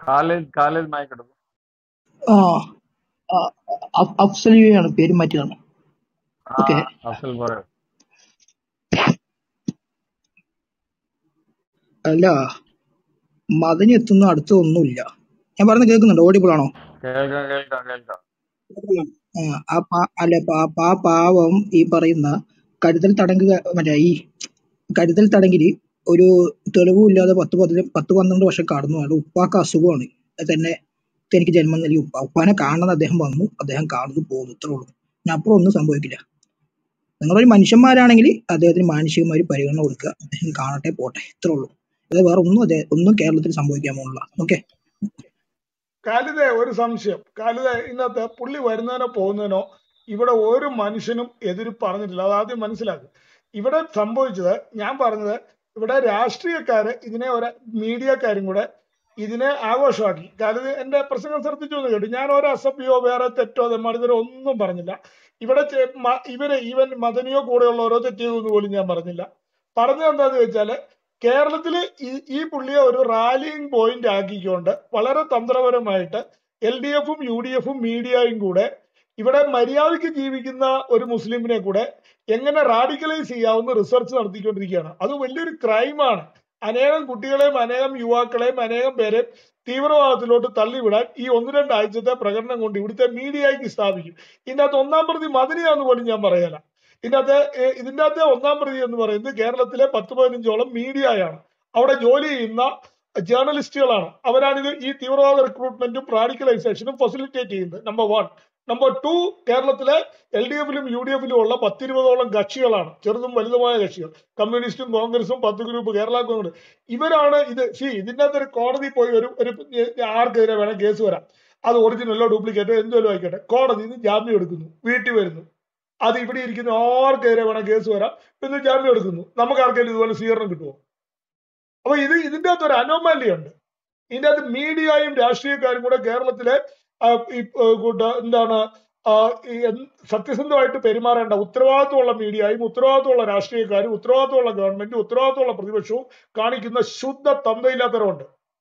ഖാലിദ് ഖാലിദ് മയക്കെടുക്കും ആ ആ, അഫ്- അഫ്സലിയാണ് പേര് മാറ്റിയതാണ് ആ ഓക്കെ അഫ്സൽ പറയൂ അല്ല മദനി എത്തുന്ന അടുത്തൊന്നുമില്ല ഞാൻ പറഞ്ഞ കേൾക്കുന്നുണ്ടോ ഓഡിബിൾ ആണോ കേൾക്കാം കേൾക്കാം കേൾക്കാം ആ ആ പാ- അല്ല പാ- ആ പാവം ഈ പറയുന്ന കരുതൽ തടങ്ക് മറ്റേ ഈ കരുതൽ തടങ്കില് ഒരു തെളിവുമില്ലാതെ പത്ത് പതിന പത്ത് പന്ത്രണ്ട് വർഷം കടന്നു അയാൾ ഉപ്പാക്ക് അസുഖമാണ് അത് തന്നെ എനിക്ക് ജന്മം നൽകി ഉപ്പ ഉപ്പാനെ കാണാൻ അദ്ദേഹം വന്നു അദ്ദേഹം കാണുന്നു പോകുന്നു ഇത്രേ ഉള്ളൂ ഞാൻ അപ്പുറം ഒന്നും സംഭവിക്കില്ല നിങ്ങളൊരു മനുഷ്യന്മാരാണെങ്കിൽ അദ്ദേഹത്തിന് മാനസികമായി പരിഗണന കൊടുക്കുക അദ്ദേഹം കാണട്ടെ പോട്ടെ ഇത്രേ ഉള്ളൂ അത് വേറെ ഒന്നും അതെ ഒന്നും കേരളത്തിൽ സംഭവിക്കാൻ പോകുന്നില്ല ഓക്കെ കാലിതെ ഒരു സംശയം കാലിതെ ഇന്നത്തെ പുള്ളി വരുന്നതിനോ പോകുന്നതിനോ ഇവിടെ ഒരു മനുഷ്യനും എതിര് പറഞ്ഞിട്ടില്ല അത് ആദ്യം മനസ്സിലാക്കുക ഇവിടെ സംഭവിച്ചത് ഞാൻ പറഞ്ഞത് ഇവിടെ രാഷ്ട്രീയക്കാര് ഇതിനെ ഒരു മീഡിയക്കാരും കൂടെ ഇതിനെ ആഘോഷമാക്കി കാലിത് എന്റെ പ്രസംഗം ശ്രദ്ധിച്ചു എന്ന് കേട്ടു ഞാൻ ഒരു അസഭ്യോ വേറെ തെറ്റോ തെമ്മാടിത്തരോ ഒന്നും പറഞ്ഞില്ല ഇവിടെ ചെ- മ- ഇവര് ഈവൻ മദനിയോ കൂടെയുള്ള ഓരോ തെറ്റിയതെന്ന് പോലും ഞാൻ പറഞ്ഞില്ല പറഞ്ഞത് എന്താന്ന് വെച്ചാല് കേരളത്തില് ഈ ഈ പുള്ളിയെ ഒരു റാലിയിങ് പോയിന്റ് ആക്കിക്കൊണ്ട് വളരെ തന്ത്രപരമായിട്ട് എൽ ഡി എഫും യു ഡി എഫും മീഡിയയും കൂടെ ഇവിടെ മര്യാദയ്ക്ക് ജീവിക്കുന്ന ഒരു മുസ്ലിമിനെ കൂടെ എങ്ങനെ റാഡിക്കലൈസ് ചെയ്യാവുന്ന റിസർച്ച് നടത്തിക്കൊണ്ടിരിക്കുകയാണ് അത് വലിയൊരു ക്രൈമാണ് അനേകം കുട്ടികളെയും അനേകം യുവാക്കളെയും അനേകം പേരെ തീവ്രവാദത്തിലോട്ട് തള്ളിവിടാൻ ഈ ഒന്ന് രണ്ടാഴ്ചത്തെ പ്രകടനം കൊണ്ട് ഇവിടുത്തെ മീഡിയയ്ക്ക് സ്ഥാപിക്കും ഇതിനകത്ത് ഒന്നാം പ്രതി മദനിയാന്ന് പോലും ഞാൻ പറയല ഇതിനകത്ത് ഏഹ് ഇതിന്റെ അകത്തെ ഒന്നാം പ്രതി എന്ന് പറയുന്നത് കേരളത്തിലെ പത്ത് പതിനഞ്ചോളം മീഡിയയാണ് അവിടെ ജോലി ചെയ്യുന്ന ജേർണലിസ്റ്റുകളാണ് അവരാണ് ഇത് ഈ തീവ്രവാദ റിക്രൂട്ട്മെന്റും റാഡിക്കലൈസേഷനും ഫെസിലിറ്റേറ്റ് ചെയ്യുന്നത് നമ്പർ വൺ നമ്പർ ടു കേരളത്തിലെ എൽ ഡി എഫിലും യു ഡി എഫിലും ഉള്ള പത്തിരുപതോളം കക്ഷികളാണ് ചെറുതും വലുതുമായ കക്ഷികൾ കമ്മ്യൂണിസ്റ്റും കോൺഗ്രസും പത്ത് ഗ്രൂപ്പ് കേരള കോൺഗ്രസ് ഇവരാണ് ഇത് സി ഇതിന്റെ അകത്ത് ഒരു കോടതി പോയി ഒരു ഒരു ആർക്കെതിരെ വേണം കേസ് വരാം അത് ഒറിജിനലോ ഡ്യൂപ്ലിക്കേറ്റോ എന്തോലും ആയിക്കോട്ടെ കോടതി നിന്ന് ജാമ്യം എടുക്കുന്നു വീട്ടിൽ വരുന്നു അത് ഇവിടെ ഇരിക്കുന്ന ആർക്കെതിരെ വേണം കേസ് വരാം പിന്നെ ജാമ്യം എടുക്കുന്നു നമുക്ക് ആർക്കെങ്കിലും ഇതുപോലെ സ്വീകരണം കിട്ടുമോ അപ്പൊ ഇത് ഇതിന്റെ അകത്ത് ഒരു അനോമാലി ഉണ്ട് ഇതിന്റെ അകത്ത് മീഡിയയും രാഷ്ട്രീയക്കാരും കൂടെ കേരളത്തിലെ ആ, ഈ, ആ, കൂട്ട- എന്താണ് ആ, ഈ എന്ത് സത്യസന്ധമായിട്ട് പെരുമാറേണ്ട ഉത്തരവാദിത്വമുള്ള മീഡിയയും ഉത്തരവാദിത്വമുള്ള രാഷ്ട്രീയക്കാരും ഉത്തരവാദിത്വമുള്ള ഗവൺമെന്റും ഉത്തരവാദിത്വമുള്ള പ്രതിപക്ഷവും കാണിക്കുന്ന ശുദ്ധ തന്തയില്ലാത്തവരുണ്ട്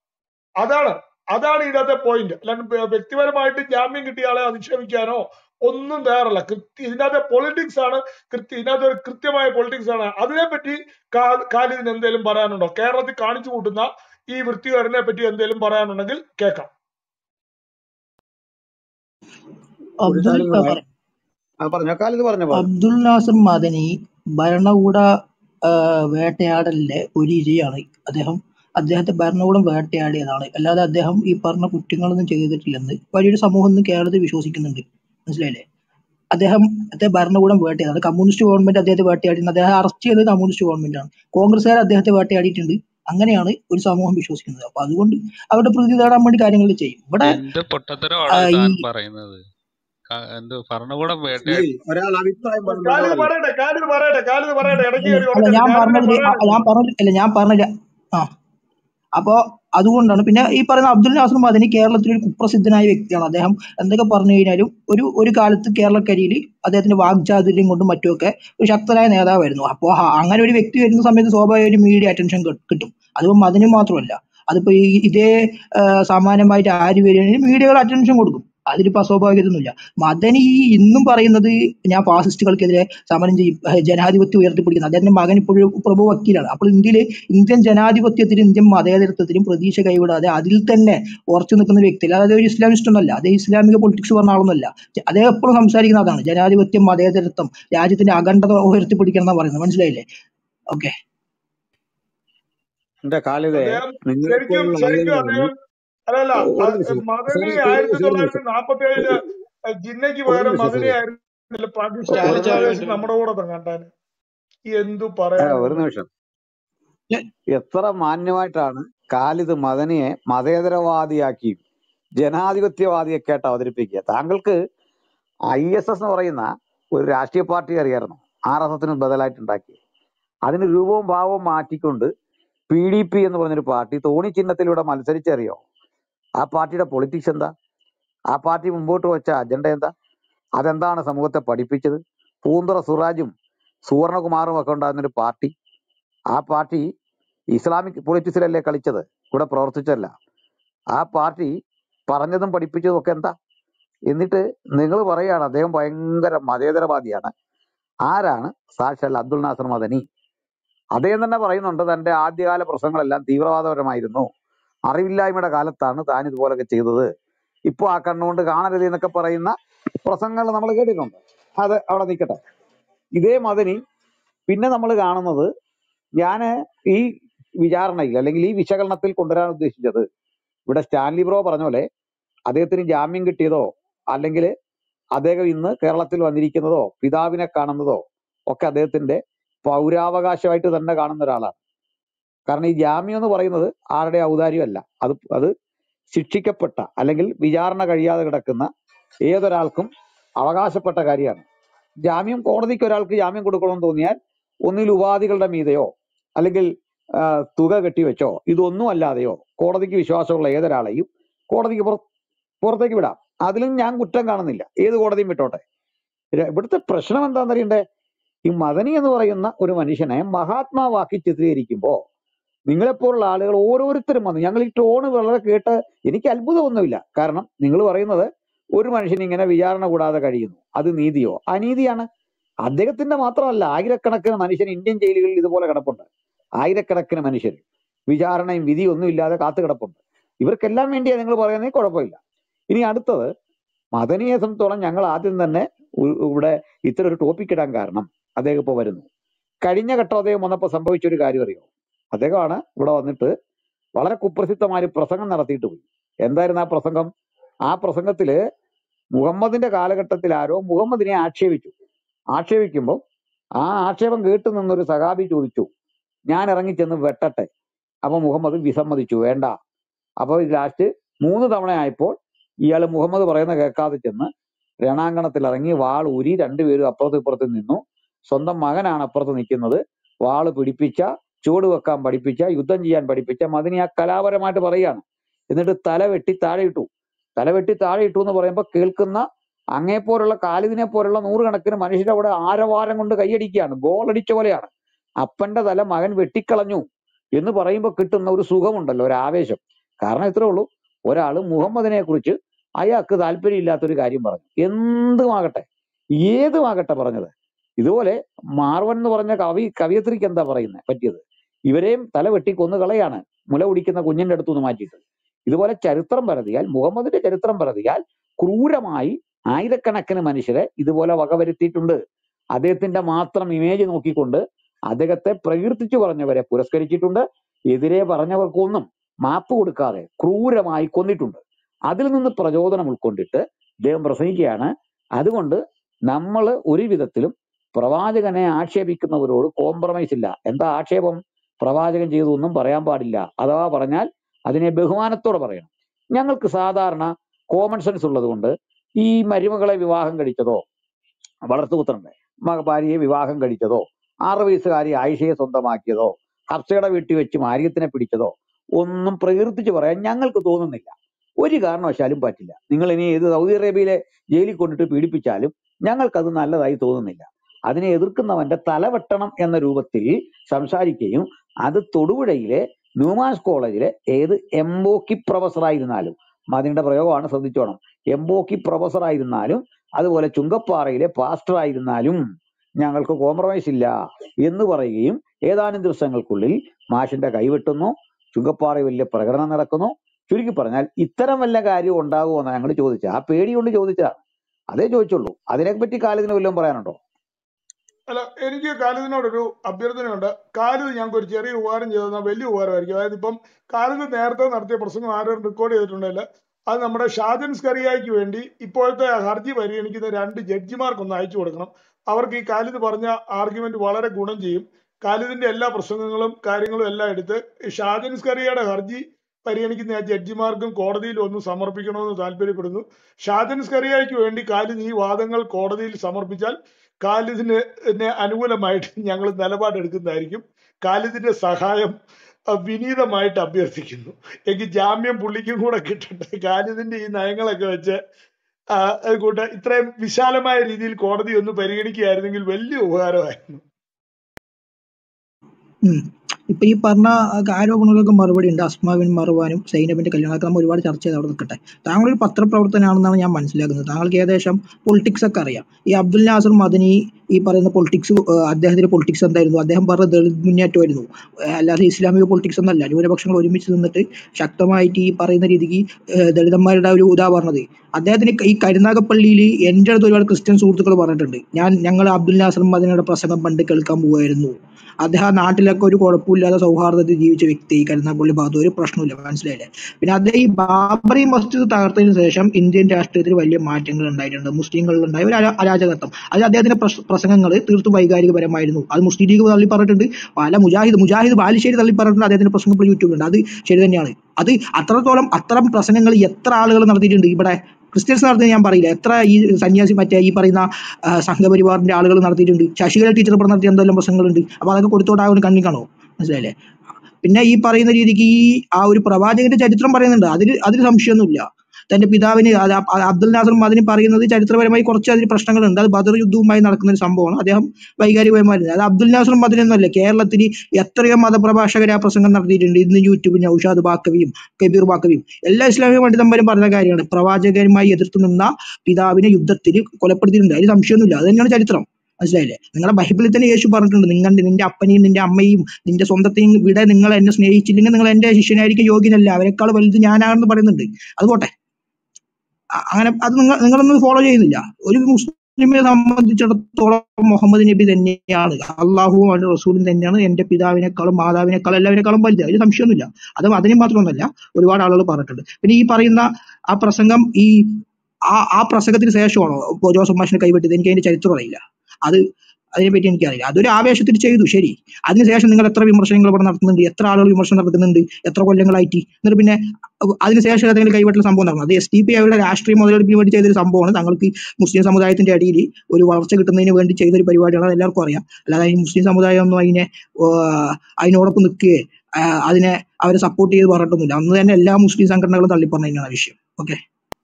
അതാണ് അതാണ് ഇതിനകത്തെ പോയിന്റ് അല്ലാണ്ട് വ്യ- വ്യക്തിപരമായിട്ട് ജാമ്യം കിട്ടിയ ആളെ അധിക്ഷേപിക്കാനോ ഒന്നും തയ്യാറല്ല കൃത്യ ഇതിനകത്തെ പൊളിറ്റിക്സ് ആണ് കൃത്യ ഇതിനകത്ത് ഒരു കൃത്യമായ പൊളിറ്റിക്സ് ആണ് അതിനെപ്പറ്റി കാ- ഖാലിദിന് എന്തെങ്കിലും പറയാനുണ്ടോ കേരളത്തിൽ കാണിച്ചു കൂട്ടുന്ന ഈ വൃത്തികേടിനെ പറ്റി എന്തെങ്കിലും പറയാനുണ്ടെങ്കിൽ കേൾക്കാം ഒരു അബ്ദുൽ കാര്യം ആ, കൂടെ പറ- ആ പറഞ്ഞോ കാലിത് പറഞ്ഞോ പറഞ്ഞു അബ്ദുൽ നാസർ മദനി ഭരണകൂട ആ, വേട്ടയാടലിലെ ഒരു ഇരയാണ് അദ്ദേഹം അദ്ദേഹത്തെ ഭരണകൂടം വേട്ടയാടിയതാണ് അല്ലാതെ അദ്ദേഹം ഈ പറഞ്ഞ കുറ്റങ്ങളൊന്നും ചെയ്തിട്ടില്ലെന്ന് വലിയൊരു സമൂഹം ഇന്ന് കേരളത്തിൽ വിശ്വസിക്കുന്നുണ്ട് മനസ്സിലായില്ലേ അദ്ദേഹം അദ്ദേഹത്തെ ഭരണകൂടം വേട്ടയാടാണ് കമ്മ്യൂണിസ്റ്റ് ഗവൺമെന്റ് അദ്ദേഹത്തെ വേട്ടയാടിയിട്ടുണ്ട് അദ്ദേഹം അറസ്റ്റ് ചെയ്തത് കമ്മ്യൂണിസ്റ്റ് ഗവൺമെന്റ് ആണ് കോൺഗ്രസ്സുകാർ അദ്ദേഹത്തെ വേട്ടയാടിയിട്ടുണ്ട് അങ്ങനെയാണ് ഒരു സമൂഹം വിശ്വസിക്കുന്നത് അപ്പൊ അതുകൊണ്ട് അവരുടെ പ്രീതി നേടാൻ വേണ്ടി കാര്യങ്ങൾ ചെയ്യും ഇവിടെ എന്ത് ആ, പൊട്ടത്തരമാണ് ഈ താൻ പറയുന്നത് ക- എന്ത് ഭരണകൂടം വേട്ടയാടി സുനിൽ ഒരാൾ അഭിപ്രായം കാലിത് പറയുമ്പോൾ പറയട്ടെ കാലിത് പറയട്ടെ കാലിത് പറയട്ടെ ഇടയ്ക്ക് അല്ല കയറി അല്ല ഉടക്കരുത് ഞാൻ കാലിദിനെ പറഞ്ഞതില് ആ, പറയട്ടെ ഞാൻ പറഞ്ഞ അല്ല ഞാൻ പറഞ്ഞില്ല ആ അപ്പോ അതുകൊണ്ടാണ് പിന്നെ ഈ പറയുന്ന അബ്ദുൽ നാസർ മദനി കേരളത്തിലെ ഒരു കുപ്രസിദ്ധനായ വ്യക്തിയാണ് അദ്ദേഹം എന്തൊക്കെ പറഞ്ഞു കഴിഞ്ഞാലും ഒരു ഒരു കാലത്ത് കേരളക്കരിയിൽ അദ്ദേഹത്തിന്റെ വാഗ്ചാതുര്യം കൊണ്ടും മറ്റുമൊക്കെ ഒരു ശക്തനായ നേതാവായിരുന്നു അപ്പോൾ അങ്ങനെ ഒരു വ്യക്തി വരുന്ന സമയത്ത് സ്വാഭാവികമായിട്ടും മീഡിയ അറ്റൻഷൻ കിട്ടും അതിപ്പോ മദനി മാത്രമല്ല അതിപ്പോ ഈ ഇതേ ആ, സമാനമായിട്ട് ആര് വരികയാണെങ്കിലും മീഡിയകൾ അറ്റൻഷൻ കൊടുക്കും അതിലിപ്പോ അസ്വാഭാവികതൊന്നുമില്ല മദനി ഈ ഇന്നും പറയുന്നത് ഞാൻ ഫാസിസ്റ്റുകൾക്കെതിരെ സമരം ചെയ്യും ഏഹ് ജനാധിപത്യം ഉയർത്തിപ്പിടിക്കുന്നത് അദ്ദേഹത്തിന്റെ മകൻ ഇപ്പോഴും പ്രഭു വക്കീലാണ് അപ്പോൾ ഇന്ത്യയിലെ ഇന്ത്യൻ ജനാധിപത്യത്തിലും ഇന്ത്യൻ മതേതരത്വത്തിലും പ്രതീക്ഷ കൈവിടാതെ അതിൽ തന്നെ ഉറച്ചു നിൽക്കുന്ന ഒരു വ്യക്തി അല്ലാതെ ഒരു ഇസ്ലാമിസ്റ്റ് ഒന്നല്ല അദ്ദേഹം ഇസ്ലാമിക പൊളിറ്റിക്സ് പറഞ്ഞ ആളൊന്നുമല്ല അദ്ദേഹം എപ്പോഴും സംസാരിക്കുന്ന അതാണ് ജനാധിപത്യം മതേതരത്വം രാജ്യത്തിന്റെ അഖണ്ഡത ഉയർത്തിപ്പിടിക്കണം എന്നാ പറയുന്നത് മനസ്സിലായില്ലേ ഓക്കെ എന്റെ കാലിതെ അദ്ദേഹം നിങ്ങളെ ശരിക്കും പോലുള്ള ശരിക്കും ആളുകളാണ് അദ്ദേഹം അല്ലല്ല ഒരു അ- നിമിഷം മദനി സോറി ഒരു ആയിരത്തി ഒരു തൊള്ളായിരത്തി നിമിഷം നാൽപ്പത്തി ഏഴില് ജിന്നയ്ക്ക് ഒരു പകരം നിമിഷം മദനി സുനിൽ ആയിരുന്നില്ല പാകിസ്ഥാൻ ഒരു ചായ ചായ ബംഗ്ലാദേശ് വേണ്ടി നമ്മുടെ കൂടെ കണ്ടാന് എന്തു ആ, പറയാനാ ഒരു ഉള്ളത് നിമിഷം എത്ര മാന്യമായിട്ടാണ് കാലിത് മദനിയെ മതേതരവാദിയാക്കി ജനാധിപത്യവാദിയൊക്കെ ആയിട്ട് അവതരിപ്പിക്കുക താങ്കൾക്ക് ഐ എസ് എസ് എന്ന് പറയുന്ന ഒരു രാഷ്ട്രീയ പാർട്ടി അറിയായിരുന്നു ആർ എസ് എസിന് ബദലായിട്ട് ഉണ്ടാക്കി അതിന് രൂപവും ഭാവവും മാറ്റിക്കൊണ്ട് പി ഡി പി എന്ന് പറഞ്ഞൊരു പാർട്ടി തോണി ചിഹ്നത്തിലൂടെ മത്സരിച്ചറിയോ ആ പാർട്ടിയുടെ പൊളിറ്റിക്സ് എന്താ ആ പാർട്ടി മുമ്പോട്ട് വെച്ച അജണ്ട എന്താ അതെന്താണ് സമൂഹത്തെ പഠിപ്പിച്ചത് പൂന്തുറ സുറാജും സുവർണകുമാറും ഒക്കെ ഉണ്ടായിരുന്ന ഒരു പാർട്ടി ആ പാർട്ടി ഇസ്ലാമിക് പൊളിറ്റിക്സിലല്ലേ കളിച്ചത് ഇവിടെ പ്രവർത്തിച്ചല്ല ആ പാർട്ടി പറഞ്ഞതും പഠിപ്പിച്ചതും ഒക്കെ എന്താ എന്നിട്ട് നിങ്ങൾ പറയുകയാണ് അദ്ദേഹം ഭയങ്കര മതേതരവാദിയാണ് ആരാണ് സാക്ഷാൽ അബ്ദുൽ നാസർ മദനി അദ്ദേഹം തന്നെ പറയുന്നുണ്ട് തന്റെ ആദ്യകാല പ്രസംഗങ്ങളെല്ലാം തീവ്രവാദപരമായിരുന്നു അറിവില്ലായ്മയുടെ കാലത്താണ് താൻ ഇതുപോലൊക്കെ ചെയ്തത് ഇപ്പൊ ആ കണ്ണുകൊണ്ട് കാണരുത് എന്നൊക്കെ പറയുന്ന പ്രസംഗങ്ങൾ നമ്മൾ കേട്ടിട്ടുണ്ട് അത് അവിടെ നിൽക്കട്ടെ ഇതേ മദനി പിന്നെ നമ്മൾ കാണുന്നത് ഞാൻ ഈ വിചാരണയിൽ അല്ലെങ്കിൽ ഈ വിശകലനത്തിൽ കൊണ്ടുവരാൻ ഉദ്ദേശിച്ചത് ഇവിടെ സ്റ്റാൻലി ബ്രോ പറഞ്ഞ പോലെ അദ്ദേഹത്തിന് ജാമ്യം കിട്ടിയതോ അല്ലെങ്കിൽ അദ്ദേഹം ഇന്ന് കേരളത്തിൽ വന്നിരിക്കുന്നതോ പിതാവിനെ കാണുന്നതോ ഒക്കെ അദ്ദേഹത്തിന്റെ പൗരാവകാശമായിട്ട് തന്നെ കാണുന്ന ഒരാളാണ് കാരണം ഈ ജാമ്യം എന്ന് പറയുന്നത് ആരുടെ ഔദാര്യമല്ല അത് അത് ശിക്ഷിക്കപ്പെട്ട അല്ലെങ്കിൽ വിചാരണ കഴിയാതെ കിടക്കുന്ന ഏതൊരാൾക്കും അവകാശപ്പെട്ട കാര്യമാണ് ജാമ്യം കോടതിക്ക് ഒരാൾക്ക് ജാമ്യം കൊടുക്കണമെന്ന് തോന്നിയാൽ ഒന്നിൽ ഉപാധികളുടെ മീതെയോ അല്ലെങ്കിൽ ആ, തുക കെട്ടിവെച്ചോ ഇതൊന്നും അല്ലാതെയോ കോടതിക്ക് വിശ്വാസമുള്ള ഏതൊരാളെയും കോടതിക്ക് പുറ- പുറത്തേക്ക് വിടാം അതിലും ഞാൻ കുറ്റം കാണുന്നില്ല ഏത് കോടതിയും വിട്ടോട്ടെ ര- ഇവിടുത്തെ പ്രശ്നം എന്താണെന്നറിയണ്ടേ ഈ മദനി എന്ന് പറയുന്ന ഒരു മനുഷ്യനെ മഹാത്മാവാക്കി ചിത്രീകരിക്കുമ്പോ നിങ്ങളെപ്പോലുള്ള ആളുകൾ ഓരോരുത്തരും വന്ന് ഞങ്ങൾ ഈ ടോണ് വളരെ കേട്ട് എനിക്ക് അത്ഭുതമൊന്നുമില്ല കാരണം നിങ്ങൾ പറയുന്നത് ഒരു മനുഷ്യൻ ഇങ്ങനെ വിചാരണ കൂടാതെ കഴിയുന്നു അത് നീതിയോ അനീതിയാണ് അദ്ദേഹത്തിന്റെ മാത്രമല്ല ആയിരക്കണക്കിന് മനുഷ്യൻ ഇന്ത്യൻ ജയിലുകളിൽ ഇതുപോലെ കിടപ്പുണ്ട് ആയിരക്കണക്കിന് മനുഷ്യർ വിചാരണയും വിധിയും ഒന്നും ഇല്ലാതെ കാത്തു കിടപ്പുണ്ട് ഇവർക്കെല്ലാം വേണ്ടിയാ നിങ്ങൾ പറയുന്നത് കുഴപ്പമില്ല ഇനി അടുത്തത് മദനിയെ സംബന്ധിച്ചോളം ഞങ്ങൾ ആദ്യം തന്നെ ഉ- ഇവിടെ ഇത്തരം ഒരു ടോപ്പിക് ഇടാൻ കാരണം അദ്ദേഹം ഇപ്പോൾ വരുന്നു കഴിഞ്ഞ ഘട്ടം അദ്ദേഹം വന്നപ്പോൾ സംഭവിച്ച ഒരു കാര്യം അറിയോ അദ്ദേഹമാണ് ഇവിടെ വന്നിട്ട് വളരെ കുപ്രസിദ്ധമായ ഒരു പ്രസംഗം നടത്തിയിട്ട് പോയി എന്തായിരുന്നു ആ പ്രസംഗം ആ പ്രസംഗത്തില് മുഹമ്മദിന്റെ കാലഘട്ടത്തിൽ ആരോ മുഹമ്മദിനെ ആക്ഷേപിച്ചു ആക്ഷേപിക്കുമ്പോൾ ആ ആക്ഷേപം കേട്ടു നിന്നൊരു സഹാബി ചോദിച്ചു ഞാൻ ഇറങ്ങിച്ചെന്ന് വെട്ടട്ടെ അപ്പൊ മുഹമ്മദ് വിസമ്മതിച്ചു വേണ്ട അപ്പൊ ലാസ്റ്റ് മൂന്ന് തവണ ആയപ്പോൾ ഇയാൾ മുഹമ്മദ് പറയുന്ന കേൾക്കാതെ ചെന്ന് രണാങ്കണത്തിൽ ഇറങ്ങി വാൾ ഊരി രണ്ടുപേരും അപ്പുറത്തും ഇപ്പുറത്തും നിന്നു സ്വന്തം മകനാണ് അപ്പുറത്ത് നിൽക്കുന്നത് വാള് പിടിപ്പിച്ച ചൂട് വെക്കാൻ പഠിപ്പിച്ച യുദ്ധം ചെയ്യാൻ പഠിപ്പിച്ച മതിനി ആ കലാപരമായിട്ട് പറയുകയാണ് എന്നിട്ട് തല വെട്ടി താഴെ ഇട്ടു തല വെട്ടി താഴെ ഇട്ടു എന്ന് പറയുമ്പോൾ കേൾക്കുന്ന അങ്ങേപ്പോലുള്ള കാലിദിനെ പോലുള്ള നൂറുകണക്കിന് മനുഷ്യർ അവിടെ ആരവാരം കൊണ്ട് കൈയടിക്കുകയാണ് ഗോളടിച്ച പോലെയാണ് അപ്പന്റെ തല മകൻ വെട്ടിക്കളഞ്ഞു എന്ന് പറയുമ്പോൾ കിട്ടുന്ന ഒരു സുഖമുണ്ടല്ലോ ഒരു ആവേശം കാരണം ഇത്രേ ഉള്ളൂ ഒരാൾ മുഹമ്മദിനെ കുറിച്ച് അയാൾക്ക് താല്പര്യമില്ലാത്തൊരു കാര്യം പറഞ്ഞു എന്തുമാകട്ടെ ഏതുമാകട്ടെ പറഞ്ഞത് ഇതുപോലെ മാർവൻ എന്ന് പറഞ്ഞ കവി കവിയത്രിക്ക് എന്താ പറയുന്നത് പറ്റിയത് ഇവരെയും തല വെട്ടി കൊന്നു കളയാണ് മുല കുടിക്കുന്ന കുഞ്ഞിന്റെ അടുത്തുനിന്ന് മാറ്റിയിട്ട് ഇതുപോലെ ചരിത്രം പരതിയാൽ മുഹമ്മദിന്റെ ചരിത്രം പരതിയാൽ ക്രൂരമായി ആയിരക്കണക്കിന് മനുഷ്യരെ ഇതുപോലെ വകവരുത്തിയിട്ടുണ്ട് അദ്ദേഹത്തിന്റെ മാത്രം ഇമേജ് നോക്കിക്കൊണ്ട് അദ്ദേഹത്തെ പ്രകീർത്തിച്ചു പറഞ്ഞവരെ പുരസ്കരിച്ചിട്ടുണ്ട് എതിരെ പറഞ്ഞവർക്കൊന്നും മാപ്പ് കൊടുക്കാതെ ക്രൂരമായി കൊന്നിട്ടുണ്ട് അതിൽ നിന്ന് പ്രചോദനം ഉൾക്കൊണ്ടിട്ട് ഇദ്ദേഹം പ്രസംഗിക്കുകയാണ് അതുകൊണ്ട് നമ്മൾ ഒരു വിധത്തിലും പ്രവാചകനെ ആക്ഷേപിക്കുന്നവരോട് കോംപ്രമൈസ് ഇല്ല എന്താ ആക്ഷേപം പ്രവാചകൻ ചെയ്തു ഒന്നും പറയാൻ പാടില്ല അഥവാ പറഞ്ഞാൽ അതിനെ ബഹുമാനത്തോടെ പറയണം ഞങ്ങൾക്ക് സാധാരണ കോമൺ സെൻസ് ഉള്ളത് കൊണ്ട് ഈ മരുമകളെ വിവാഹം കഴിച്ചതോ വളർത്തുപുത്രന്റെ മക ഭാര്യയെ വിവാഹം കഴിച്ചതോ ആറ് വയസ്സുകാരി ആയിഷയെ സ്വന്തമാക്കിയതോ ഹർഷയുടെ വീട്ടിൽ വെച്ച് മാര്യത്തിനെ പിടിച്ചതോ ഒന്നും പ്രകീർത്തിച്ച് പറയാൻ ഞങ്ങൾക്ക് തോന്നുന്നില്ല ഒരു കാരണവശാലും പറ്റില്ല നിങ്ങൾ ഇനി ഏത് സൗദി അറേബ്യയിലെ ജയിലിൽ കൊണ്ടിട്ട് പീഡിപ്പിച്ചാലും ഞങ്ങൾക്കത് നല്ലതായി തോന്നുന്നില്ല അതിനെ എതിർക്കുന്നവന്റെ തല വെട്ടണം എന്ന രൂപത്തിൽ സംസാരിക്കുകയും അത് തൊടുപുഴയിലെ ന്യൂമാൻസ് കോളേജിലെ ഏത് എംബോക്കി പ്രൊഫസർ ആയിരുന്നാലും മതിന്റെ പ്രയോഗമാണ് ശ്രദ്ധിച്ചോണം എംബോക്കി പ്രൊഫസർ ആയിരുന്നാലും അതുപോലെ ചുങ്കപ്പാറയിലെ പാസ്റ്റർ ആയിരുന്നാലും ഞങ്ങൾക്ക് കോംപ്രമൈസ് ഇല്ല എന്ന് പറയുകയും ഏതാനും ദിവസങ്ങൾക്കുള്ളിൽ മാഷിന്റെ കൈവെട്ടുന്നു ചുങ്കപ്പാറയിൽ വലിയ പ്രകടനം നടക്കുന്നു ചുരുക്കി പറഞ്ഞാൽ ഇത്തരം വല്ല കാര്യം ഉണ്ടാകുമോ എന്നാണ് ഞങ്ങൾ ചോദിച്ചത് ആ പേടി കൊണ്ട് ചോദിച്ചതാണ് അതേ ചോദിച്ചുള്ളൂ അതിനെപ്പറ്റി കാലത്തിന് വല്ലതും പറയാനുണ്ടോ അല്ല എനിക്ക് കാലിദിനോടൊരു അഭ്യർത്ഥനയുണ്ട് കാലിദ് ഞങ്ങൾക്ക് ഒരു ചെറിയ ഉപകാരം ചെയ്തു തന്നാൽ വലിയ ഉപകാരമായിരിക്കും അതായത് ഇപ്പം കാലിദ് നേരത്തെ നടത്തിയ പ്രസംഗം ആരും റെക്കോർഡ് ചെയ്തിട്ടുണ്ടെങ്കിൽ അത് നമ്മുടെ ഷാജൻ സ്കറിയായ്ക്ക് വേണ്ടി ഇപ്പോഴത്തെ ഹർജി പരിഗണിക്കുന്ന രണ്ട് ജഡ്ജിമാർക്കൊന്ന് അയച്ചു കൊടുക്കണം അവർക്ക് ഈ കാലിദ് പറഞ്ഞ ആർഗ്യുമെന്റ് വളരെ ഗുണം ചെയ്യും കാലിദിന്റെ എല്ലാ പ്രസംഗങ്ങളും കാര്യങ്ങളും എല്ലാം എടുത്ത് ഈ ഷാജൻ സ്കറിയയുടെ ഹർജി പരിഗണിക്കുന്ന ആ ജഡ്ജിമാർക്കും കോടതിയിൽ ഒന്ന് സമർപ്പിക്കണമെന്ന് താല്പര്യപ്പെടുന്നു ഷാജൻ സ്കറിയായ്ക്ക് വേണ്ടി കാലിദ് ഈ വാദങ്ങൾ കോടതിയിൽ സമർപ്പിച്ചാൽ കാലിദിന് ന് അനുകൂലമായിട്ട് ഞങ്ങൾ നിലപാടെടുക്കുന്നതായിരിക്കും കാലിദിന്റെ സഹായം അഹ് വിനീതമായിട്ട് അഭ്യർത്ഥിക്കുന്നു എനിക്ക് ജാമ്യം പുള്ളിക്കും കൂടെ കിട്ടട്ടെ കാലിദിന്റെ ഈ നയങ്ങളൊക്കെ വെച്ച് ആ, കൂട്ട ഇത്രയും വിശാലമായ രീതിയിൽ കോടതി ഒന്ന് പരിഗണിക്കുകയായിരുന്നെങ്കിൽ വലിയ ഉപകാരമായിരുന്നു ഉം. ഇപ്പൊ ഈ പറഞ്ഞ ആരോപണങ്ങൾക്ക് മറുപടി ഉണ്ട് അസ്മാവിൻ മറുവാനും സൈനബിന്റെ കല്യാണം അതൊക്കെ നമ്മൾ ഒരുപാട് ചർച്ച ചെയ്ത് അവിടെ നിൽക്കട്ടെ താങ്കൾ ഒരു പത്രപ്രവർത്തനാണെന്നാണ് ഞാൻ മനസ്സിലാക്കുന്നത് താങ്കൾക്ക് ഏകദേശം പൊളിറ്റിക്സ് ഒക്കെ അറിയാം ഈ അബ്ദുൽ നാസർ മദനി ഈ പറയുന്ന പൊളിറ്റിക്സ് അദ്ദേഹത്തിന്റെ പൊളിറ്റിക്സ് എന്തായിരുന്നു അദ്ദേഹം പറഞ്ഞ ദളിത് മുന്നേറ്റമായിരുന്നു ഏഹ് അല്ലാതെ ഇസ്ലാമിക പൊളിറ്റിക്സ് ഒന്നല്ല ന്യൂനപക്ഷങ്ങൾ ഒരുമിച്ച് നിന്നിട്ട് ശക്തമായിട്ട് ഈ പറയുന്ന രീതിക്ക് ഏഹ് ദളിതന്മാരുടെ ഒരു ഇതാ പറഞ്ഞത് അദ്ദേഹത്തിന് ഈ കരുനാഗപ്പള്ളിയിൽ എൻ്റെ അടുത്ത് ഒരുപാട് ക്രിസ്ത്യൻ സുഹൃത്തുക്കൾ പറഞ്ഞിട്ടുണ്ട് ഞാൻ ഞങ്ങൾ അബ്ദുൽ നാസർ മദനിയുടെ പ്രസംഗം പണ്ട് കേൾക്കാൻ പോകുമായിരുന്നു അദ്ദേഹം നാട്ടിലൊക്കെ ഒരു കുഴപ്പമില്ലാതെ സൗഹാർദ്ദത്തിൽ ജീവിച്ച വ്യക്തി കരുനാഗപ്പള്ളി ഭാഗത്ത് ഒരു പ്രശ്നമില്ല മനസ്സിലായില്ലേ പിന്നെ അദ്ദേഹം ഈ ബാബറി മസ്ജിദ് തകർത്തതിന് ശേഷം ഇന്ത്യൻ രാഷ്ട്രീയത്തിൽ വലിയ മാറ്റങ്ങൾ ഉണ്ടായിട്ടുണ്ട് മുസ്ലിങ്ങളിലുണ്ടായ ഒരു അരാ- അരാജകത്വം അത് അദ്ദേഹത്തിന്റെ പ്രസംഗങ്ങൾ തീർത്തും വൈകാരികപരമായിരുന്നു അത് മുസ്ലിം ലീഗ് തള്ളി പറഞ്ഞിട്ടുണ്ട് പല മുജാഹിദ് മുജാഹിദ് ബാലുശ്ശേരി തള്ളി പറഞ്ഞിട്ടുണ്ട് അദ്ദേഹത്തിന്റെ പ്രസംഗം ഇപ്പോൾ യൂട്യൂബിലുണ്ട് അത് ശരി തന്നെയാണ് അത് അത്രത്തോളം അത്തരം പ്രസംഗങ്ങൾ എത്ര ആളുകൾ നടത്തിയിട്ടുണ്ട് ഇവിടെ ക്രിസ്ത്യൻസ് നടത്തുന്നത് ഞാൻ പറയില്ല എത്ര ഈ സന്യാസി മറ്റേ ഈ പറയുന്ന ആ, സംഘപരിവാറിന്റെ ആളുകൾ നടത്തിയിട്ടുണ്ട് ശശികല ടീച്ചർ ഇവിടെ നടത്തിയ എന്തെല്ലാം പ്രസംഗങ്ങളുണ്ട് അപ്പൊ അതൊക്കെ കൊടുത്തോട്ടാവുന്ന കണ്ണി കാണോ മനസ്സിലായില്ലേ പിന്നെ ഈ പറയുന്ന രീതിക്ക് ഈ ആ ഒരു പ്രവാചകന്റെ ചരിത്രം പറയുന്നുണ്ട് അതിൽ അതിൽ സംശയമൊന്നുമില്ല തന്റെ പിതാവിന് അത് അബ് അബ്ദുൽ നാസർ അതിന് പറയുന്നത് ചരിത്രപരമായി കുറച്ച് അതിൽ പ്രശ്നങ്ങളുണ്ട് അത് ബദർ യുദ്ധവുമായി നടക്കുന്ന ഒരു സംഭവമാണ് അദ്ദേഹം വൈകാരികപരമായിരുന്നു അത് അബ്ദുൽ നാസർ മദനൊന്നുമല്ല കേരളത്തിൽ എത്രയോ മതപ്രഭാഷകർ ആ പ്രസംഗം നടത്തിയിട്ടുണ്ട് ഇന്ന് യൂട്യൂബിൽ നൌഷാദ് ബാക്കവിയും കബീർ ബാക്കവിയും എല്ലാ ഇസ്ലാമിക പണ്ഡിതന്മാരും പറഞ്ഞ കാര്യമാണ് പ്രവാചകരുമായി എതിർത്ത് നിന്ന പിതാവിനെ യുദ്ധത്തിൽ കൊലപ്പെടുത്തിയിട്ടുണ്ട് അതിൽ സംശയമൊന്നുമില്ല അത് തന്നെയാണ് ചരിത്രം മനസ്സിലായില്ലേ നിങ്ങളുടെ ബൈബിളിൽ തന്നെ യേശു പറഞ്ഞിട്ടുണ്ട് നിങ്ങൾ നിന്റെ അപ്പനെയും നിന്റെ അമ്മയും നിന്റെ സ്വന്തത്തെയും വിട നിങ്ങൾ എന്നെ സ്നേഹിച്ചില്ലെങ്കിൽ നിങ്ങൾ എന്റെ ശിഷ്യനായിരിക്കും യോഗ്യനല്ല അവരെക്കാൾ വലുത് ഞാനാണെന്ന് പറയുന്നുണ്ട് അത് പോട്ടെ അ- അങ്ങനെ അത് നിങ്ങൾ നിങ്ങളൊന്നും ഫോളോ ചെയ്യുന്നില്ല ഒരു മുസ്ലിമിനെ സംബന്ധിച്ചിടത്തോളം മുഹമ്മദ് നബി തന്നെയാണ് അള്ളാഹുവും അവന്റെ റസൂലും തന്നെയാണ് എന്റെ പിതാവിനേക്കാളും മാതാവിനേക്കാളും എല്ലാവരെക്കാളും വലുത് അതിൽ സംശയമൊന്നുമില്ല അത് അതിന് മാത്രമൊന്നുമല്ല ഒരുപാട് ആളുകൾ പറഞ്ഞിട്ടുണ്ട് പിന്നെ ഈ പറയുന്ന ആ പ്രസംഗം ഈ ആ ആ പ്രസംഗത്തിന് ശേഷമാണോ ഇപ്പോ ജോസഫ് മാഷിനെ കൈവിട്ടത് എനിക്ക് അതിന്റെ ചരിത്രം അറിയില്ല അത് അതിനെപ്പറ്റി എനിക്കറിയില്ല അതൊരു ആവേശത്തിൽ ചെയ്തു ശരി അതിനുശേഷം നിങ്ങൾ എത്ര വിമർശനങ്ങൾ ഇവിടെ നടത്തുന്നുണ്ട് എത്ര ആളുകൾ വിമർശനം നടത്തുന്നുണ്ട് എത്ര കൊല്ലങ്ങളായിട്ട് എന്നിട്ട് പിന്നെ അഹ് അതിനുശേഷം ഏതെങ്കിലും കൈവെട്ടൽ സംഭവം നടന്നു അത് എസ് ഡി പി അവരുടെ രാഷ്ട്രീയ മുതലെടുപ്പിന് വേണ്ടി ചെയ്തൊരു സംഭവമാണ് തങ്ങൾക്ക് മുസ്ലിം സമുദായത്തിന്റെ അടിയിൽ ഒരു വളർച്ച കിട്ടുന്നതിന് വേണ്ടി ചെയ്തൊരു പരിപാടിയാണ് അത് എല്ലാവർക്കും അറിയാം അല്ലാതെ ഈ മുസ്ലിം സമുദായം ഒന്നും അതിനെ ആഹ് അതിനോടൊപ്പം നിൽക്കുകയെ ആഹ് അതിനെ അവരെ സപ്പോർട്ട് ചെയ്ത് പറഞ്ഞിട്ടൊന്നുമില്ല അന്ന് തന്നെ എല്ലാ മുസ്ലിം സംഘടനകളും തള്ളിപ്പറഞ്ഞ വിഷയം ഓക്കെ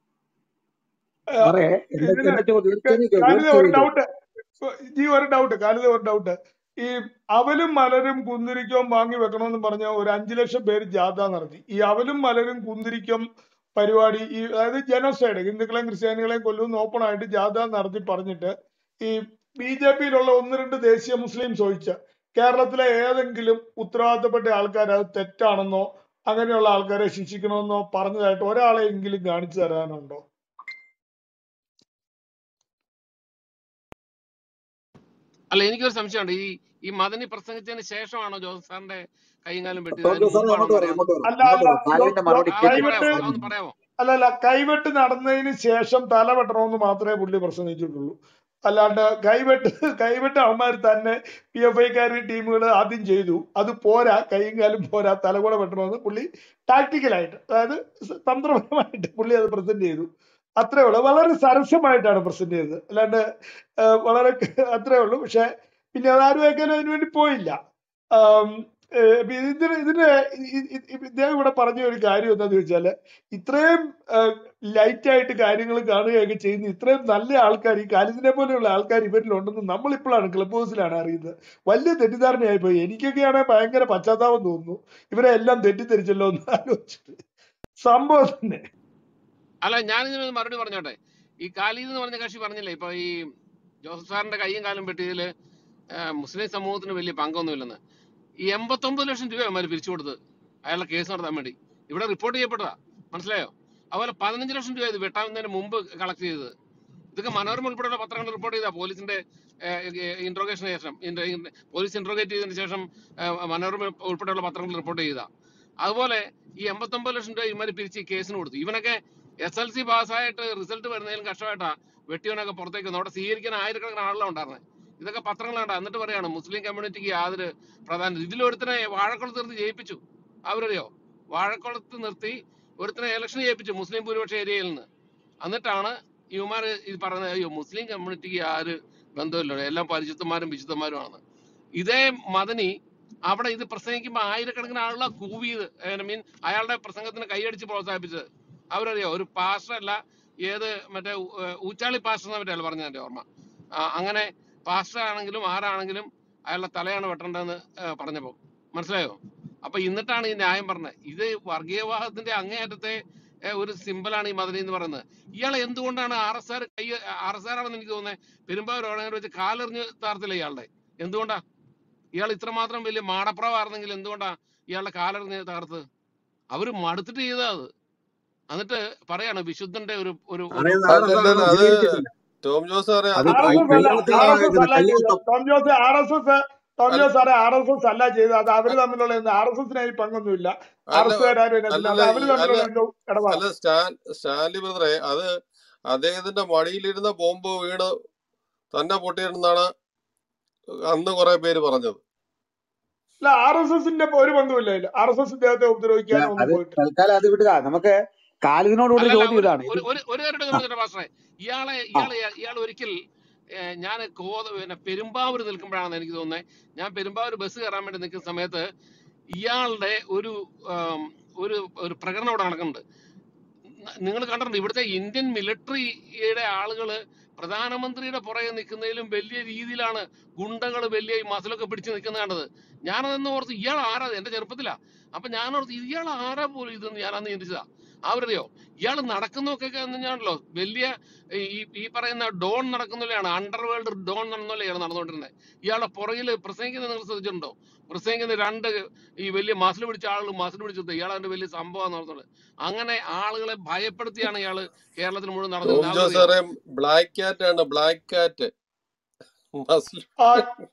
സാറേ എന്റെ ഇതിന് എന്റെ ചോദ്യം ക- ക്ഷമിക്കൂ കാലിത ഒരു ക്ഷമിക്കൂ ഡൗട്ട് ജി ഒരു ഡൗട്ട് കാലിത ഒരു ഡൗട്ട് ഈ അവലും മലരും കുന്തിരിക്കവും വാങ്ങി വെക്കണമെന്ന് പറഞ്ഞ ഒരു അഞ്ചു ലക്ഷം പേര് ജാഥ നടത്തി ഈ അവലും മലരും കുന്തിരിക്കം പരിപാടി ഈ അതായത് ജനോസൈഡ് ഹിന്ദുക്കളെയും ക്രിസ്ത്യാനികളെയും കൊല്ലുന്ന ഓപ്പൺ ആയിട്ട് ജാഥ നടത്തി പറഞ്ഞിട്ട് ഈ ബി ജെ പിയിലുള്ള ഒന്ന് രണ്ട് ദേശീയ മുസ്ലിംസ് ഒഴിച്ച് കേരളത്തിലെ ഏതെങ്കിലും ഉത്തരവാദിത്തപ്പെട്ട ആൾക്കാർ അത് തെറ്റാണെന്നോ അങ്ങനെയുള്ള ആൾക്കാരെ ശിക്ഷിക്കണമെന്നോ പറഞ്ഞതായിട്ട് ഒരാളെയെങ്കിലും കാണിച്ചു തരാനുണ്ടോ അല്ല എനിക്കൊരു സംശയമുണ്ട് ഈ ഈ മദനി പ്രസംഗിച്ചതിന് ശേഷമാണോ ജോസഫ് സാറിന്റെ കൈയും കാലും വെട്ടിയത് ടോക്കോ അതിന് സാറേ മുമ്പാണോ അങ്ങോട്ട് വരാം പറയാമോ അങ്ങോട്ട് വരാം അല്ല അങ്ങോട്ട് അല്ല വരാം സാലിന്റെ ജോ- മറുപടി ആ, കേട്ടിട്ട് അതൊന്ന് പറയാമോ കൈവെട്ട് അതൊന്ന് പറയാമോ അല്ലല്ല കൈവെട്ട് നടന്നതിന് ശേഷം തല വെട്ടണമെന്ന് മാത്രമേ പുള്ളി പ്രസംഗിച്ചിട്ടുള്ളൂ അല്ലാണ്ട് കൈവെട്ട് കൈവെട്ട് അവന്മാർ തന്നെ പി എഫ് ഐക്കാർ ടീമുകൾ ആദ്യം ചെയ്തു അത് പോരാ കൈയും കാലും പോരാ തല കൂടെ വെട്ടണമെന്ന് പുള്ളി ടാക്ടിക്കലായിട്ട് അതായത് സ- തന്ത്രപരമായിട്ട് പുള്ളി അത് പ്രസന്റ് ചെയ്തു അത്രേ ഉള്ളൂ വളരെ സരസമായിട്ടാണ് പ്രസന്റ് ചെയ്തത് അല്ലാണ്ട് ആ, വളരെ അത്രേ ഉള്ളൂ പക്ഷെ പിന്നെ അതാരും വെക്കാനും അതിനു വേണ്ടി പോയില്ല ആം, ഏ, ഇപ്പൊ ഇതിന് ഇതിന് ഇ- ഇ- ഇ- ഇദ്ദേഹം ഇവിടെ പറഞ്ഞ ഒരു കാര്യം എന്താന്ന് ചോദിച്ചാല് ഇത്രയും ലൈറ്റ് ആയിട്ട് കാര്യങ്ങൾ കാണുകയൊക്കെ ചെയ്യുന്ന ഇത്രയും നല്ല ആൾക്കാർ ഈ കാലിദിനെ പോലെയുള്ള ആൾക്കാർ ഇവരിലുണ്ടെന്ന് നമ്മൾ ഇപ്പോഴാണ് ക്ലബ് ഹൗസിലാണ് അറിയുന്നത് വലിയ തെറ്റിദ്ധാരണയായി പോയി എനിക്കൊക്കെയാണെങ്കിൽ ഭയങ്കര പശ്ചാത്താപം തോന്നുന്നു ഇവരെ എല്ലാം തെറ്റിദ്ധരിച്ചല്ലോ എന്ന് ആലോചിച്ചിട്ട് സംഭവം തന്നെ അല്ല ഞാനിതിനൊരു മറുപടി പറഞ്ഞോട്ടെ ഈ കാലീദ് എന്ന് പറഞ്ഞ കക്ഷി പറഞ്ഞില്ലേ ഇപ്പൊ ഈ ജോസഫ് സാറിന്റെ കൈയും കാലും വെട്ടിയതില് ആ, മുസ്ലിം സമൂഹത്തിന് വലിയ പങ്കൊന്നുമില്ലെന്ന് ഈ എൺപത്തൊമ്പത് ലക്ഷം രൂപ അവന്മാർ പിരിച്ചു കൊടുത്ത് അയാളുടെ കേസ് നടത്താൻ വേണ്ടി ഇവിടെ റിപ്പോർട്ട് ചെയ്യപ്പെട്ടതാ മനസ്സിലായോ അതുപോലെ പതിനഞ്ച് ലക്ഷം രൂപ ഇത് വെട്ടാവുന്നതിന് മുമ്പ് കളക്ട് ചെയ്തത് ഇതൊക്കെ മനോരമ ഉൾപ്പെടെയുള്ള പത്രങ്ങൾ റിപ്പോർട്ട് ചെയ്താ പോലീസിന്റെ ഇൻട്രോഗേഷന് ശേഷം ഇൻട്ര- ഇൻ- പോലീസ് ഇൻട്രോഗേറ്റ് ചെയ്തതിന് ശേഷം ആ, മനോരമ ഉൾപ്പെടെയുള്ള പത്രങ്ങൾ റിപ്പോർട്ട് ചെയ്താ അതുപോലെ ഈ എൺപത്തൊമ്പത് ലക്ഷം രൂപ ഇവന്മാർ പിരിച്ച് ഈ കേസിന് കൊടുത്തു ഇവനൊക്കെ എസ് എൽ സി പാസ്സായിട്ട് റിസൾട്ട് വരുന്നതിലും കഷ്ടമായിട്ടാ വെട്ടിയവനൊക്കെ പുറത്തേക്ക് വന്നു അവിടെ സ്വീകരിക്കാൻ ആയിരക്കണക്കിന് ആളുകളാണ് ഉണ്ടായിരുന്നത് ഇതൊക്കെ പത്രങ്ങളുണ്ട് എന്നിട്ട് പറയാണ് മുസ്ലിം കമ്മ്യൂണിറ്റിക്ക് യാതൊരു പ്രാധാന്യം ഇതിലൊരുത്തനെ വാഴക്കുളത്ത് നിർത്തി ജയിപ്പിച്ചു അവരറിയോ വാഴക്കുളത്ത് നിർത്തി ഒരുത്തനെ ഇലക്ഷൻ ജയിപ്പിച്ചു മുസ്ലിം ഭൂരിപക്ഷ ഏരിയയിൽ നിന്ന് എന്നിട്ടാണ് ഇവന്മാർ ഇത് പറയുന്നത് അയ്യോ മുസ്ലിം കമ്മ്യൂണിറ്റിക്ക് യാതൊരു ബന്ധമില്ല എല്ലാം പരിശുദ്ധന്മാരും വിശുദ്ധന്മാരുമാണ് ഇതേ മദനി അവിടെ ഇത് പ്രസംഗിക്കുമ്പോൾ ആയിരക്കണക്കിന് ആളുകളെ കൂവിയത് ഐ മീൻ അയാളുടെ പ്രസംഗത്തിന് കൈയടിച്ച് പ്രോത്സാഹിപ്പിച്ചത് അവരറിയോ ഒരു പാസ്റ്റർ അല്ല ഏത് മറ്റേ ഊ- ഏഹ് ഊച്ചാളി പാസ്റ്റർ എന്ന മറ്റേ പറഞ്ഞ എന്റെ ഓർമ്മ ആ, അങ്ങനെ പാസ്റ്റർ ആണെങ്കിലും ആരാണെങ്കിലും അയാളുടെ തലയാണ് വെട്ടേണ്ടതെന്ന് ഏഹ് പറഞ്ഞപ്പോ മനസ്സിലായോ അപ്പൊ എന്നിട്ടാണ് ഈ ന്യായം പറഞ്ഞത് ഇത് വർഗീയവാദത്തിന്റെ അങ്ങേയറ്റത്തെ ഏ, ഒരു സിമ്പലാണ് ഈ മദനി എന്ന് പറയുന്നത് ഇയാളെ എന്തുകൊണ്ടാണ് ആർ എസ് ആർ കൈ ആർ എസ് ആർ ആണെന്ന് എനിക്ക് തോന്നുന്നത് പെരുമ്പാവൂർ ഓടങ്ങനെ വെച്ച് കാലെറിഞ്ഞ് താർത്തില്ല ഇയാളുടെ എന്തുകൊണ്ടാ ഇയാൾ ഇത്രമാത്രം വലിയ മാടപ്രവായിരുന്നെങ്കിൽ എന്തുകൊണ്ടാ ഇയാളുടെ കാലെറിഞ്ഞ് തകർത്തത് അവര് മടുത്തിട്ട് ചെയ്താ അത് എന്നിട്ട് പറയാണ് വിശുദ്ധന്റെ ഒരു ഒരു ഒരു അതായത് ആർ എസ് ആർ അല്ലല്ല ഒന്നും അത് അംഗീകരിച്ചിട്ടില്ല ടോം ജോസ് സാറേ അത് അത് ആർ എസ് എസ് അല്ല കൈ ആർ എസ് എസ് കൈകൊട്ടം അല്ല ചെയ്തത് കയ്യൊട്ടം Tom Jose R S S Tom അല്ല ജോസ് സാറേ ആർ എസ് എസ് അല്ല ചെയ്തത് അത് അവര് തമ്മിലുള്ള ആർ എസ് എസിന് അതിൽ പങ്കൊന്നുമില്ല ആർ അല്ല എസ് കാരും ഇതിനകത്തില്ല അല്ലല്ല അത് അവര് ഈ- അല്ല തമ്മിലുള്ള എന്തോ ഇടപാടാണ് അല്ല സ്റ്റാൻ സ്റ്റാൻലി ബ്രദറെ അത് അദ്ദേഹത്തിന്റെ മടിയിലിരുന്ന ബോംബ് വീണ് തന്നെ പൊട്ടിയിരുന്നാണ് അന്ന് കുറെ പേര് പറഞ്ഞത് അല്ല ആർ എസ് എസിന്റെ ഒരു ബന്ധമില്ല അതിൽ ആർ എസ് എസ് ഇദ്ദേഹത്തെ ഉപദ്രവിക്കാനോ ഒന്നും അത് പോയിട്ടില്ല തൽക്കാലം അത് വിടുക നമുക്ക് കാലിദിനോട് കൂടി അല്ലല്ല ചോദ്യം ഒരു ഇതാണ് ഇത് ഒരു ഒരു ഒരു കാര്യം ആ പറഞ്ഞിട്ട് പാസ്റ്ററെ ഇയാളെ ആ ഇയാളെ ഇയാൾ ഒരിക്കൽ ഞാൻ കോത പിന്നെ പെരുമ്പാവൂർ നിൽക്കുമ്പോഴാണ് എനിക്ക് തോന്നുന്നത് ഞാൻ പെരുമ്പാവൂർ ബസ് കയറാൻ വേണ്ടി നിൽക്കുന്ന സമയത്ത് ഇയാളുടെ ഒരു ആം, ഒരു ഒരു പ്രകടനം അവിടെ നടക്കുന്നുണ്ട് നിങ്ങൾ കണ്ടിട്ടുണ്ട് ഇവിടുത്തെ ഇന്ത്യൻ മിലിറ്ററിയുടെ ആളുകള് പ്രധാനമന്ത്രിയുടെ പുറകെ നിൽക്കുന്നതിലും വലിയ രീതിയിലാണ് ഗുണ്ടകൾ വലിയ ഈ മസിലൊക്കെ പിടിച്ച് നിൽക്കുന്നത് കണ്ടത് ഞാനതെന്ന് ഓർത്ത് ഇയാൾ ആരാ എന്റെ ചെറുപ്പത്തിലാ അപ്പൊ ഞാൻ ഓർത്ത് ഇയാൾ ആരാ പോലും ഇതെന്ന് ഞാൻ അന്ന് ചിന്തിച്ചതാ അവരറിയോ ഇയാൾ നടക്കുന്നൊക്കെ ഞാണല്ലോ വലിയ ഈ ഈ പറയുന്ന ഡോൺ നടക്കുന്നില്ലാണ് അണ്ടർവേൾഡ് ഡോൺ നടന്നല്ലാണ് നടന്നുകൊണ്ടിരുന്നത് ഇയാളുടെ പുറകിൽ പ്രസംഗിക്കുന്നത് നിങ്ങൾ ശ്രദ്ധിച്ചിട്ടുണ്ടോ പ്രസംഗിക്കുന്ന രണ്ട് ഈ വലിയ മസിൽ പിടിച്ച ആളുകൾ മസിൽ പിടിച്ചത് ഇയാൾ അതിന്റെ വലിയ സംഭവം നടത്തുന്നത് അങ്ങനെ ആളുകളെ ഭയപ്പെടുത്തിയാണ് ഇയാള് കേരളത്തിൽ മുഴുവൻ ടോം നടന്നത് ജോസ് അതറിയോ സാറേ ബ്ലാക്ക് കാറ്റ് ആണ് ബ്ലാക്ക് കാറ്റ് ആ,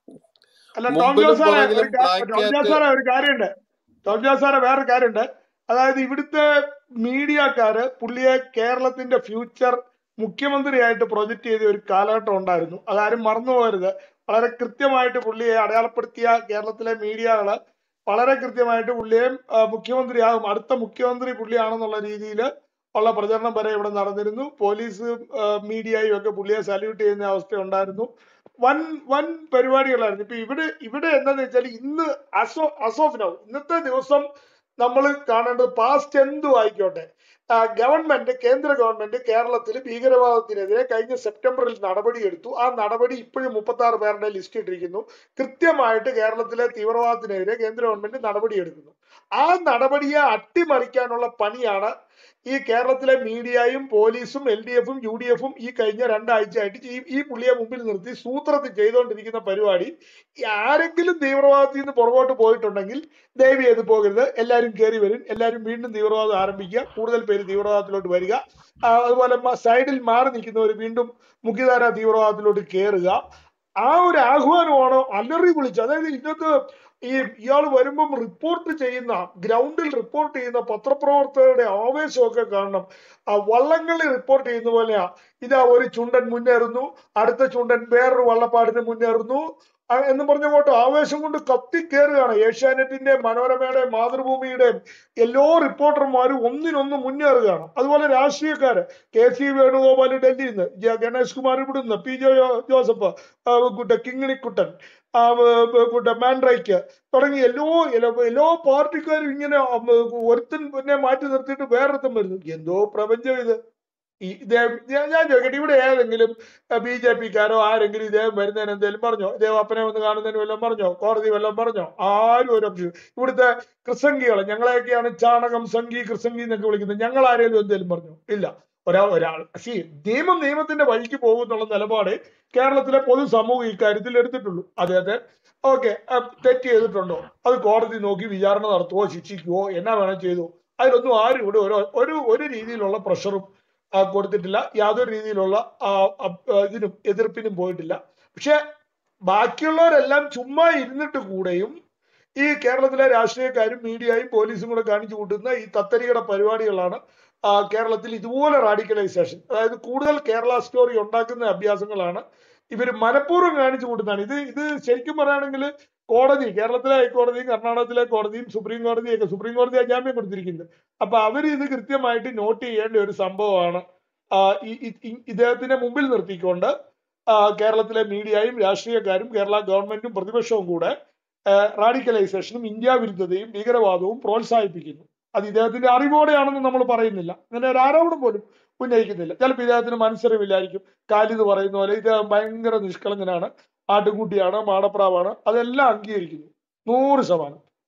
അല്ല ടോം മുമ്പിലും ജോസ് സാറേ പുറകിലും ഒരു കാ- ബ്ലാക്ക് ടോം ജോസ് കാറ്റ് സാറേ ഒരു കാര്യമുണ്ട് ടോം ജോസ് സാറേ വേറൊരു കാര്യമുണ്ട് അതായത് ഇവിടുത്തെ മീഡിയക്കാര് പുള്ളിയെ കേരളത്തിന്റെ ഫ്യൂച്ചർ മുഖ്യമന്ത്രിയായിട്ട് പ്രൊജക്ട് ചെയ്ത ഒരു കാലഘട്ടം ഉണ്ടായിരുന്നു അതാരും മറന്നു പോകരുത് വളരെ കൃത്യമായിട്ട് പുള്ളിയെ അടയാളപ്പെടുത്തിയ കേരളത്തിലെ മീഡിയകള് വളരെ കൃത്യമായിട്ട് പുള്ളിയെ ആ, മുഖ്യമന്ത്രിയാകും അടുത്ത മുഖ്യമന്ത്രി പുള്ളിയാണെന്നുള്ള രീതിയിൽ ഉള്ള പ്രചരണം വരെ ഇവിടെ നടന്നിരുന്നു പോലീസ് മീഡിയയും ഒക്കെ പുള്ളിയെ സല്യൂട്ട് ചെയ്യുന്ന അവസ്ഥ ഉണ്ടായിരുന്നു വൻ വൻ പരിപാടികളായിരുന്നു ഇപ്പൊ ഇവിടെ ഇവിടെ എന്താന്ന് വെച്ചാൽ ഇന്ന് അസോ അസോഫ് നൗ ഇന്നത്തെ ദിവസം നമ്മൾ കാണേണ്ടത് പാസ്റ്റ് എന്തും ആയിക്കോട്ടെ ആ, ഗവൺമെന്റ് കേന്ദ്ര ഗവൺമെന്റ് കേരളത്തിൽ ഭീകരവാദത്തിനെതിരെ കഴിഞ്ഞ സെപ്റ്റംബറിൽ നടപടിയെടുത്തു ആ നടപടി ഇപ്പോഴും മുപ്പത്തി ആറ് പേരുടെ ലിസ്റ്റ് ഇട്ടിരിക്കുന്നു കൃത്യമായിട്ട് കേരളത്തിലെ തീവ്രവാദത്തിനെതിരെ കേന്ദ്ര ഗവൺമെന്റ് നടപടിയെടുക്കുന്നു ആ നടപടിയെ അട്ടിമറിക്കാനുള്ള പണിയാണ് ഈ കേരളത്തിലെ മീഡിയയും പോലീസും എൽ ഡി എഫും യു ഡി എഫും ഈ കഴിഞ്ഞ രണ്ടാഴ്ചയായിട്ട് ഈ ഈ പുള്ളിയെ മുമ്പിൽ നിർത്തി സൂത്രത്തിൽ ചെയ്തുകൊണ്ടിരിക്കുന്ന പരിപാടി ഈ ആരെങ്കിലും തീവ്രവാദത്തിൽ നിന്ന് പുറകോട്ട് പോയിട്ടുണ്ടെങ്കിൽ ദയവ് ചെയ്ത് പോകരുത് എല്ലാവരും കയറി വരും എല്ലാവരും വീണ്ടും തീവ്രവാദം ആരംഭിക്കുക കൂടുതൽ പേര് തീവ്രവാദത്തിലോട്ട് വരിക ആ, അതുപോലെ മ- സൈഡിൽ മാറി നിൽക്കുന്നവർ വീണ്ടും മുഖ്യധാര തീവ്രവാദത്തിലോട്ട് കയറുക ആ ഒരു ആഹ്വാനമാണ് അലറി വിളിച്ചത് അതായത് ഇതിനകത്ത് ഈ ഇയാൾ വരുമ്പം റിപ്പോർട്ട് ചെയ്യുന്ന ഗ്രൗണ്ടിൽ റിപ്പോർട്ട് ചെയ്യുന്ന പത്രപ്രവർത്തകരുടെ ആവേശമൊക്കെ കാണണം ആ വള്ളങ്ങളിൽ റിപ്പോർട്ട് ചെയ്യുന്ന പോലെയാ ഇതാ ഒരു ചുണ്ടൻ മുന്നേറുന്നു അടുത്ത ചുണ്ടൻ വേറൊരു വള്ളപ്പാടിന് മുന്നേറുന്നു ആ, എന്ന് പറഞ്ഞ കൊണ്ട് ആവേശം കൊണ്ട് കത്തിക്കേറുകയാണ് ഏഷ്യാനെറ്റിന്റെ മനോരമയുടെ മാതൃഭൂമിയുടെയും എല്ലാ റിപ്പോർട്ടർമാരും ഒന്നിനൊന്ന് മുന്നേറുകയാണ് അതുപോലെ രാഷ്ട്രീയക്കാര് കെ സി വേണുഗോപാൽ ഡൽഹിയിൽ നിന്ന് ജെ- ഗണേഷ് കുമാർ ഇവിടുന്ന് പി ജെ ജോ- ജോസഫ് ആ, കുട്ട കിങ്ങിണിക്കുട്ടൻ ആ, വ- വ- കുട്ട മാൻഡ്രൈക്ക് തുടങ്ങി എല്ലാ എല്ലാ എല്ലാ പാർട്ടിക്കാരും ഇങ്ങനെ ആ, ഒരുത്തൻ പിന്നെ മാറ്റി നിർത്തിയിട്ട് വേറൊരുത്തൻ വരുന്നു എന്തോ പ്രപഞ്ചം ഇത് ഈ ഇദ്ദേഹം ഞാൻ ഞാൻ ചോദിക്കട്ടെ ഇവിടെ ഏതെങ്കിലും ബി ജെ പിക്കാരോ ആരെങ്കിലും ഇദ്ദേഹം വരുന്നതിന് എന്തെങ്കിലും പറഞ്ഞോ ഇദ്ദേഹം അപ്പനെ ഒന്ന് കാണുന്നതിന് വല്ലതും പറഞ്ഞോ കോടതി വല്ലതും പറഞ്ഞോ ആരും ഒരു option- ഇവിടുത്തെ കൃസംഗികൾ ഞങ്ങളെയൊക്കെയാണ് ചാണകം സംഘി കൃസംഗി എന്നൊക്കെ വിളിക്കുന്നത് ഞങ്ങൾ ആരെങ്കിലും എന്തെങ്കിലും പറഞ്ഞോ ഇല്ല ഒരാ ഒരാൾ സി നിയമം നിയമത്തിന്റെ വഴിക്ക് പോകും എന്നുള്ള നിലപാട് കേരളത്തിലെ പൊതുസമൂഹം ഇക്കാര്യത്തിൽ എടുത്തിട്ടുള്ളൂ അദ്ദേഹത്തെ ഓക്കെ തെറ്റ് ചെയ്തിട്ടുണ്ടോ അത് കോടതി നോക്കി വിചാരണ നടത്തുവോ ശിക്ഷിക്കുവോ എന്നാ വേണം ചെയ്തു അതിലൊന്നും ആരും ഇവിടെ ഒരു ഒരു ഒരു രീതിയിലുള്ള പ്രഷറും ആ, കൊടുത്തിട്ടില്ല യാതൊരു രീതിയിലുള്ള ആ, അപ്- ആ, ഇതിനും എതിർപ്പിനും പോയിട്ടില്ല പക്ഷെ ബാക്കിയുള്ളവരെല്ലാം ചുമ്മാ ഇരുന്നിട്ട് കൂടെയും ഈ കേരളത്തിലെ രാഷ്ട്രീയക്കാരും മീഡിയയും പോലീസും കൂടെ കാണിച്ചു കൂട്ടുന്ന ഈ തത്തരിയുടെ പരിപാടികളാണ് ആ, കേരളത്തിൽ ഇതുപോലെ റാഡിക്കലൈസേഷൻ അതായത് കൂടുതൽ കേരള സ്റ്റോറി ഉണ്ടാക്കുന്ന അഭ്യാസങ്ങളാണ് ഇവർ മനഃപൂർവ്വം കാണിച്ചു കൂട്ടുന്നതാണ് ഇത് ഇത് ശരിക്കും പറയുകയാണെങ്കിൽ കോടതി കേരളത്തിലെ ഹൈക്കോടതിയും കർണാടകത്തിലെ കോടതിയും സുപ്രീം കോടതിയൊക്കെ സുപ്രീം കോടതിയാ ജാമ്യം കൊടുത്തിരിക്കുന്നത് അപ്പൊ അവർ ഇത് കൃത്യമായിട്ട് നോട്ട് ചെയ്യേണ്ട ഒരു സംഭവമാണ് ആ, ഈ- ഈ- ഈ- ഇദ്ദേഹത്തിനെ മുമ്പിൽ നിർത്തിക്കൊണ്ട് ആ, കേരളത്തിലെ മീഡിയയും രാഷ്ട്രീയക്കാരും കേരള ഗവൺമെന്റും പ്രതിപക്ഷവും കൂടെ റാഡിക്കലൈസേഷനും ഇന്ത്യ വിരുദ്ധതയും ഭീകരവാദവും പ്രോത്സാഹിപ്പിക്കുന്നു അത് ഇദ്ദേഹത്തിന്റെ അറിവോടെയാണെന്ന് നമ്മൾ പറയുന്നില്ല അങ്ങനെ ഒരു ആരോപണം പോലും ഉന്നയിക്കുന്നില്ല ചിലപ്പോൾ ഇദ്ദേഹത്തിന് മനസ്സറിവില്ലായിരിക്കും കാലിത് പറയുന്ന പോലെ ഇദ്ദേഹം ഭയങ്കര നിഷ്കളങ്കനാണ് ആട്ടുംകുട്ടിയാണ് മാടപ്രാവാണ് അതെല്ലാം അംഗീകരിക്കുന്നു നൂറ് ശതമാനം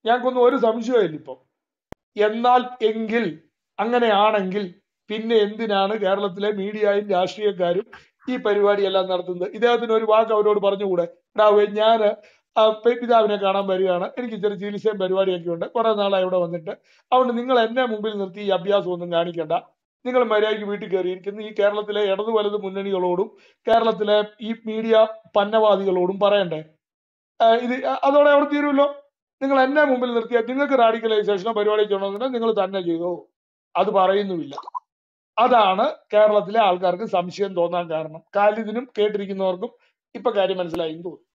ഞങ്ങൾക്കൊന്നും ഒരു സംശയമില്ല ഇപ്പം എന്നാൽ എങ്കിൽ അങ്ങനെയാണെങ്കിൽ പിന്നെ എന്തിനാണ് കേരളത്തിലെ മീഡിയയും രാഷ്ട്രീയക്കാരും ഈ പരിപാടിയെല്ലാം നടത്തുന്നത് ഇദ്ദേഹത്തിന് ഒരു വാക്ക് അവരോട് പറഞ്ഞുകൂടെ എടാവേ ഞാൻ പിതാവിനെ കാണാൻ വരികയാണ് എനിക്ക് ചെറിയ ചികിത്സയും പരിപാടിയൊക്കെ ഉണ്ട് കുറെ നാളായി ഇവിടെ വന്നിട്ട് അതുകൊണ്ട് നിങ്ങൾ എന്നെ മുമ്പിൽ നിർത്തി ഈ അഭ്യാസം ഒന്നും കാണിക്കണ്ട നിങ്ങൾ മര്യാദയ്ക്ക് വീട്ടിൽ കയറിയിരിക്കുന്നു ഈ കേരളത്തിലെ ഇടതു വലത് മുന്നണികളോടും കേരളത്തിലെ ഈ മീഡിയ പന്നവാദികളോടും പറയണ്ടേ ആ, ഇത് അതോടെ അവിടെ തീരുമല്ലോ നിങ്ങൾ എന്നെ മുമ്പിൽ നിർത്തിയാൽ നിങ്ങൾക്ക് റാഡിക്കലൈസേഷനോ പരിപാടി ചെയ്യണമെന്നുണ്ടെങ്കിൽ നിങ്ങൾ തന്നെ ചെയ്തോ അത് പറയുന്നുമില്ല അതാണ് കേരളത്തിലെ ആൾക്കാർക്ക് സംശയം തോന്നാൻ കാരണം കാലിദിനും കേട്ടിരിക്കുന്നവർക്കും ഇപ്പൊ കാര്യം മനസ്സിലായി എന്ന് തോന്നുന്നു